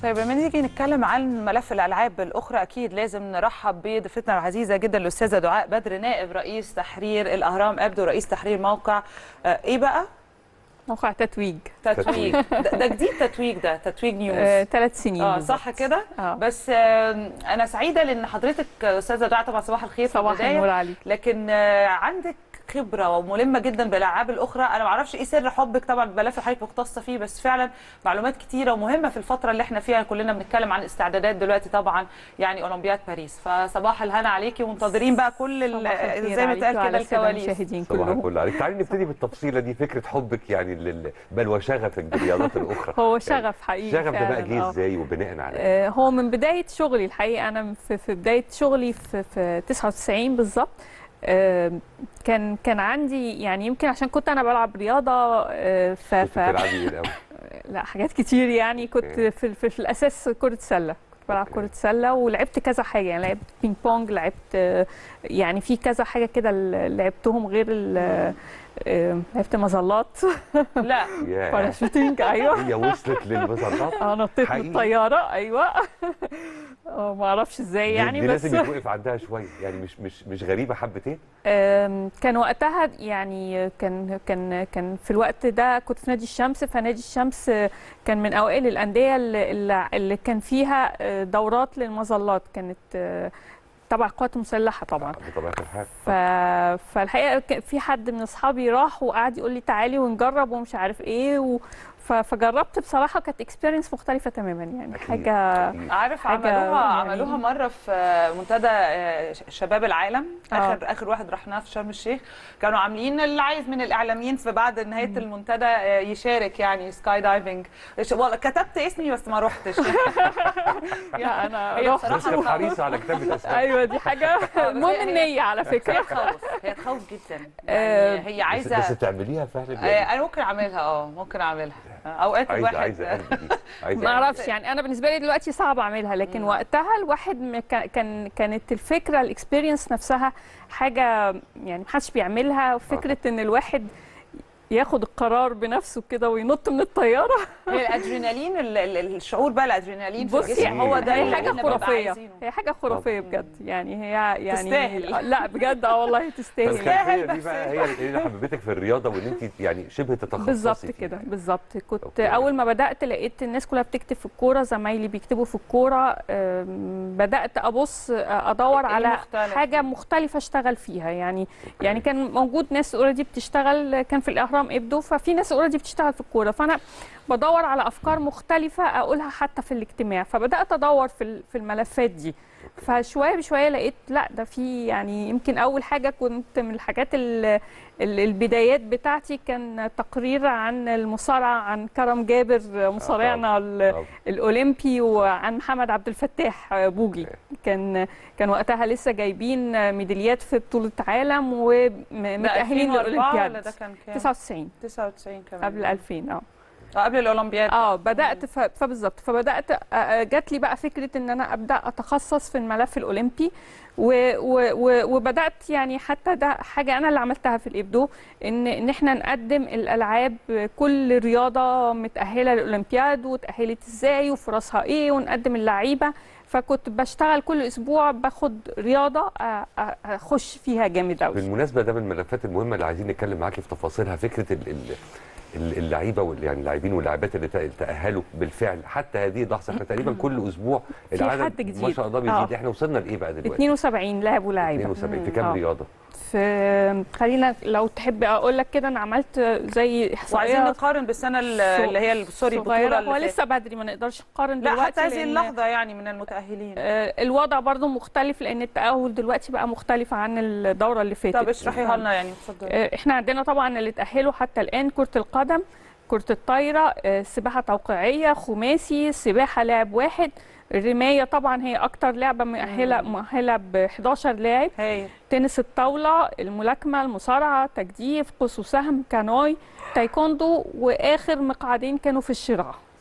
طيب لما نيجي نتكلم عن ملف الالعاب الاخرى اكيد لازم نرحب بضيفتنا العزيزه جدا الاستاذه دعاء بدر نائب رئيس تحرير الاهرام ابدو رئيس تحرير موقع آه، ايه بقى موقع تتويج تتويج ده, ده جديد تتويج ده تتويج نيوز آه، ثلاث سنين اه بالظبط. صح كده اه بس آه، انا سعيده لان حضرتك آه، استاذه دعاء طبعا صباح الخير في صباح البداية. النور عليك لكن آه، عندك خبره وملمه جدا بالالعاب الاخرى انا ما اعرفش ايه سر حبك طبعا بالملف اللي حضرتك مختصه فيه بس فعلا معلومات كتيره ومهمه في الفتره اللي احنا فيها كلنا بنتكلم عن استعدادات دلوقتي طبعا يعني اولمبياد باريس فصباح الهنا عليكي ومنتظرين بقى كل ال- صباح الخير زي ما عليك اتقال كده وعلى السادة الكواليس المشاهدين صباح كلهم الفل عليك تعالي نبتدي بالتفصيله دي فكره حبك يعني لل... بل وشغفك بالرياضات الاخرى هو يعني شغف حقيقي الشغف ده بقى فعلاً، جه آه. ازاي وبناء على ايه؟ آه، هو من بداية شغلي الحقيقة أنا في, في بداية شغلي في, في 99 بالظبط آه، كان كان عندي يعني يمكن عشان كنت أنا بلعب رياضة آه، ف, كنت ف بتلعبي ايه الاول؟ لا حاجات كتير يعني كنت أوكي. في, في, في الأساس كرة سلة كنت بلعب أوكي. كرة سلة ولعبت كذا حاجة يعني لعبت بينج بونج لعبت آه، يعني في كذا حاجة كده ال- لعبتهم غير ال- آه، لعبت مظلات لا ياه باراشوتينج أيوه هي وصلت للمظلات اه نطيت من حقيقي؟ الطياره ايوه اه ما اعرفش ازاي دي- يعني دي بس لازم يتوقف عندها شويه يعني مش مش مش غريبه حبتين آم، كان وقتها يعني كان كان كان في الوقت ده كنت في نادي الشمس فنادي الشمس كان من اوائل الانديه اللي, اللي- اللي كان فيها آه، دورات للمظلات كانت آه، تبع القوات المسلحه طبعا بطبيعه الحال ف... فالحقيقه ك- في حد من اصحابي راح وقعد يقول لي تعالي ونجرب ومش عارف ايه و... ف... فجربت بصراحه كانت اكسبيرينس مختلفه تماما يعني أكيد، حاجه أكيد. عارف حاجة عملوها يعني- عملوها مره في منتدى آه، شباب العالم آه. اخر اخر واحد رحناه في شرم الشيخ كانوا عاملين اللي عايز من الاعلاميين في بعد نهايه المنتدى آه، يشارك يعني سكاي دايفنج إيش- والله كتبت اسمي بس ما رحتش لا انا هي رحت بصراحة بس حريصه على كتابه اسماء ايوه دي حاجه المهم هي- النيه على هي فكره تخوف هي تخوف جدا آه، يعني هي بس, عايزه بس تعمليها فعلا آه، يعني انا ممكن اعملها اه ممكن اعملها آه، اوقات عايزه الواحد عايزه قلبي دي عايزه ما قلبي. اعرفش يعني انا بالنسبه لي دلوقتي صعب اعملها لكن مم. وقتها الواحد م- كا- كان كانت الفكره الاكسبيرينس نفسها حاجه يعني محدش بيعملها فكره ان الواحد ياخد القرار بنفسه كده وينط من الطياره هي الادرينالين ال- ال- الشعور بقى الادرينالين في بصي الجسم هو ده هي اللي حاجه احنا بنبقى خرافيه عايزينه. هي حاجه خرافيه بجد يعني هي يعني تستاهل. لا بجد اه والله تستاهل فالخلفيه دي بس- بقى هي اللي حببتك في الرياضه وان انت يعني شبه تتخصصي بالظبط فيها. كده بالظبط كنت أوكي. اول ما بدات لقيت الناس كلها بتكتب في الكوره زمايلي بيكتبوا في الكوره أم، بدات ابص أه، ادور إيه على المختلف؟ حاجه مختلفه اشتغل فيها يعني يعني كان موجود ناس اوريدي بتشتغل كان في الاهرام ابدو ففي ناس اوريدي بتشتغل في الكوره فانا بدور على افكار مختلفه اقولها حتى في الاجتماع فبدات ادور في ال- في الملفات دي فشويه بشويه لقيت لا ده في يعني يمكن اول حاجه كنت من الحاجات ال- ال- البدايات بتاعتي كان تقرير عن المصارعه عن كرم جابر مصارعنا ال- طب الاولمبي وعن محمد عبد الفتاح بوجي كان كان وقتها لسه جايبين ميداليات في بطوله عالم ده ومتاهلين 2004 ولا للاولمبياد ده كان كام 99 99 كمان قبل 2000 اه اه قبل الاولمبياد اه بدات ف- فبالظبط فبدات آه، آه، جات لي بقى فكره ان انا ابدا اتخصص في الملف الاولمبي و و و وبدات يعني حتى ده حاجه انا اللي عملتها في الابدو ان ان احنا نقدم الالعاب كل رياضه متاهله للاولمبياد وتاهلت ازاي وفرصها ايه ونقدم اللعيبه فكنت بشتغل كل اسبوع باخد رياضه آه، آه، اخش فيها جامد قوي بالمناسبه ده من الملفات المهمه اللي عايزين نتكلم معاكي في تفاصيلها فكره ال- ال- ال- اللعيبه وال- يعني اللاعبين واللاعبات اللي تأ- تاهلوا بالفعل حتى هذه اللحظه احنا تقريبا كل اسبوع في العدد حد جديد. ما شاء الله بيزيد آه. احنا وصلنا لايه بقى دلوقتي 72 لاعب ولاعيبه 72 في كام آه. رياضه في خلينا لو تحب اقول لك كده انا عملت زي وعايزين احصائيه نقارن بالسنه ال- اللي هي سوري البطوله صغيره اللي هو فاتت. لسه بدري ما نقدرش نقارن لا دلوقتي حتى هذه لأن، اللحظه يعني من المتاهلين آه، الوضع برضو مختلف لان التاهل دلوقتي بقى مختلف عن الدوره اللي فاتت طب اشرحيها لنا يعني اتفضلي آه، احنا عندنا طبعا اللي تاهلوا حتى الان كره القدم كره الطايره آه، سباحه توقيعيه خماسي سباحه لاعب واحد الرمايه طبعا هي اكتر لعبه مؤهله مؤهله ب 11 لاعب هايل تنس الطاولة الملاكمة المصارعة تجديف قوس وسهم كانوي تايكوندو وآخر مقعدين كانوا في الشراع